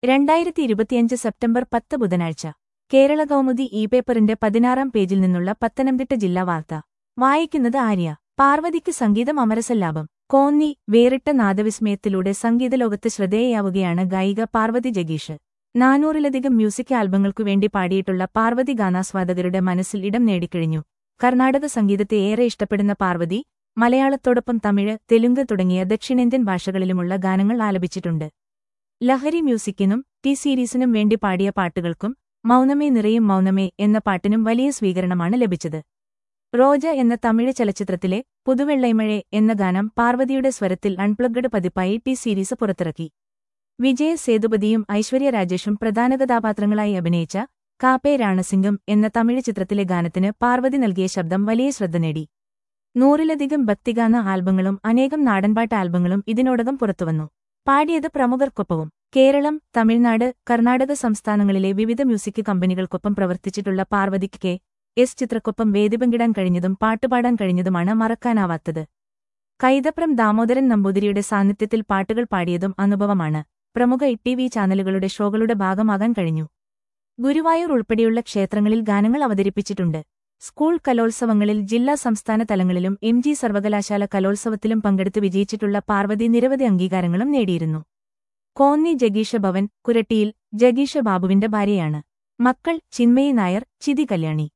രണ്ടായിരത്തി ഇരുപത്തിയഞ്ച് സെപ്റ്റംബർ പത്ത് ബുധനാഴ്ച കേരള കൗമുദി ഇ പേപ്പറിന്റെ പതിനാറാം പേജിൽ നിന്നുള്ള പത്തനംതിട്ട ജില്ലാ വാർത്ത വായിക്കുന്നത് ആര്യ പാർവതിക്ക് സംഗീതം അമരസല്ലാഭം കോന്നി വേറിട്ട നാദവിസ്മയത്തിലൂടെ സംഗീതലോകത്ത് ശ്രദ്ധേയയാവുകയാണ് ഗായിക പാർവതി ജഗീഷ് നാനൂറിലധികം മ്യൂസിക് ആൽബങ്ങൾക്കുവേണ്ടി പാടിയിട്ടുള്ള പാർവതി ഗാനാസ്വാദകരുടെ മനസ്സിൽ ഇടം നേടിക്കഴിഞ്ഞു കർണാടക സംഗീതത്തെ ഏറെ ഇഷ്ടപ്പെടുന്ന പാർവതി മലയാളത്തോടൊപ്പം തമിഴ് തെലുങ്ക് തുടങ്ങിയ ദക്ഷിണേന്ത്യൻ ഭാഷകളിലുമുള്ള ഗാനങ്ങൾ ആലപിച്ചിട്ടുണ്ട് ലഹരി മ്യൂസിക്കിനും ടി സീരീസിനും വേണ്ടി പാടിയ പാട്ടുകൾക്കും മൗനമേ നിറയും മൗനമേ എന്ന പാട്ടിനും വലിയ സ്വീകരണമാണ് ലഭിച്ചത് റോജ എന്ന തമിഴ് ചലച്ചിത്രത്തിലെ പുതുവെള്ളൈമഴെ എന്ന ഗാനം പാർവതിയുടെ സ്വരത്തിൽ അൺപ്ലഗ്ഡ് പതിപ്പായി ടി സീരീസ് പുറത്തിറക്കി വിജയ സേതുപതിയും ഐശ്വര്യ രാജേഷും പ്രധാന കഥാപാത്രങ്ങളായി അഭിനയിച്ച കാപ്പേ രാണസിംഗം എന്ന തമിഴ് ചിത്രത്തിലെ ഗാനത്തിന് പാർവതി നൽകിയ ശബ്ദം വലിയ ശ്രദ്ധ നേടി നൂറിലധികം ഭക്തിഗാന ആൽബങ്ങളും അനേകം നാടൻപാട്ട് ആൽബങ്ങളും ഇതിനോടകം പുറത്തുവന്നു പാടിയത് പ്രമുഖർക്കൊപ്പവും കേരളം തമിഴ്നാട് കർണാടക സംസ്ഥാനങ്ങളിലെ വിവിധ മ്യൂസിക് കമ്പനികൾക്കൊപ്പം പ്രവർത്തിച്ചിട്ടുള്ള പാർവതിക്ക് കെ എസ് ചിത്രക്കൊപ്പം വേദി പങ്കിടാൻ കഴിഞ്ഞതും പാട്ടുപാടാൻ കഴിഞ്ഞതുമാണ് മറക്കാനാവാത്തത് കൈതപ്രം ദാമോദരൻ നമ്പൂതിരിയുടെ സാന്നിധ്യത്തിൽ പാട്ടുകൾ പാടിയതും അനുഭവമാണ് പ്രമുഖ ടി വി ചാനലുകളുടെ ഷോകളുടെ ഭാഗമാകാൻ കഴിഞ്ഞു ഗുരുവായൂർ ഉൾപ്പെടെയുള്ള ക്ഷേത്രങ്ങളിൽ ഗാനങ്ങൾ അവതരിപ്പിച്ചിട്ടുണ്ട് സ്കൂൾ കലോത്സവങ്ങളിൽ ജില്ലാ സംസ്ഥാന തലങ്ങളിലും എം ജി സർവകലാശാല കലോത്സവത്തിലും പങ്കെടുത്ത് വിജയിച്ചിട്ടുള്ള പാർവതി നിരവധി അംഗീകാരങ്ങളും നേടിയിരുന്നു കോന്നി ജഗീഷ ഭവൻ കുരട്ടിയിൽ ജഗീഷ ബാബുവിന്റെ ഭാര്യയാണ് മക്കൾ ചിന്മയി നായർ ചിതി കല്യാണി